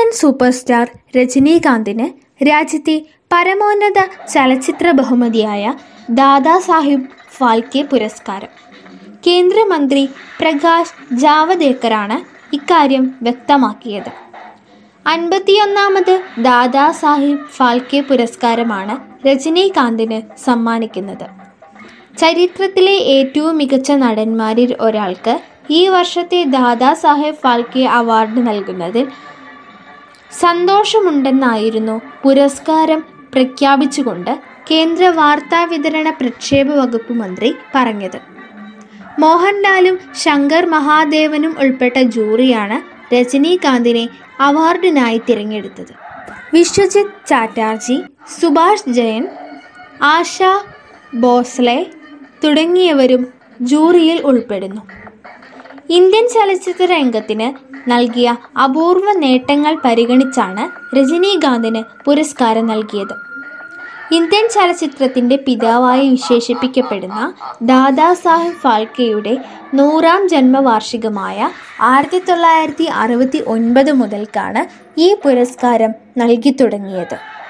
Indian super star രജനീകാന്തിന് രാജ്യത്തെ പരമോന്നത ചലച്ചിത്ര ബഹുമതിയായ ദാദാ സാഹിബ് ഫാൽക്കെ പുരസ്കാരം കേന്ദ്രമന്ത്രി പ്രകാശ് ജാവദേക്കറാണ് ഇക്കാര്യം വ്യക്തമാക്കിയത് അൻപത്തിയൊന്നാമത് ദാദാ സാഹിബ് ഫാൽക്കെ പുരസ്കാരമാണ് രജനീകാന്തിന് സമ്മാനിക്കുന്നത് ചരിത്രത്തിലെ ഏറ്റവും മികച്ച നടന്മാരിൽ ഒരാൾക്ക് ഈ വർഷത്തെ ദാദാ സാഹേബ് ഫാൽക്കെ അവാർഡ് നൽകുന്നതിൽ സന്തോഷമുണ്ടെന്നായിരുന്നു പുരസ്കാരം പ്രഖ്യാപിച്ചുകൊണ്ട് കേന്ദ്ര വാർത്താവിതരണ പ്രക്ഷേപ വകുപ്പ് മന്ത്രി പറഞ്ഞത് മോഹൻലാലും ശങ്കർ മഹാദേവനും ഉൾപ്പെട്ട ജൂറിയാണ് രജനീകാന്തിനെ അവാർഡിനായി തിരഞ്ഞെടുത്തത് വിശ്വജിത് ചാറ്റാർജി സുഭാഷ് ജയൻ ആശ ഭോസ്ലെ തുടങ്ങിയവരും ജൂറിയിൽ ഉൾപ്പെടുന്നു ഇന്ത്യൻ ചലച്ചിത്ര രംഗത്തിന് നൽകിയ അപൂർവ നേട്ടങ്ങൾ പരിഗണിച്ചാണ് രജനീകാന്തിന് പുരസ്കാരം നൽകിയത് ഇന്ത്യൻ ചലച്ചിത്രത്തിൻ്റെ പിതാവായി വിശേഷിപ്പിക്കപ്പെടുന്ന ദാദാ സാഹിബ് ഫാൽക്കെയുടെ നൂറാം ജന്മവാർഷികമായ ആയിരത്തി തൊള്ളായിരത്തി അറുപത്തി ഒൻപത് മുതൽക്കാണ് ഈ പുരസ്കാരം നൽകി തുടങ്ങിയത്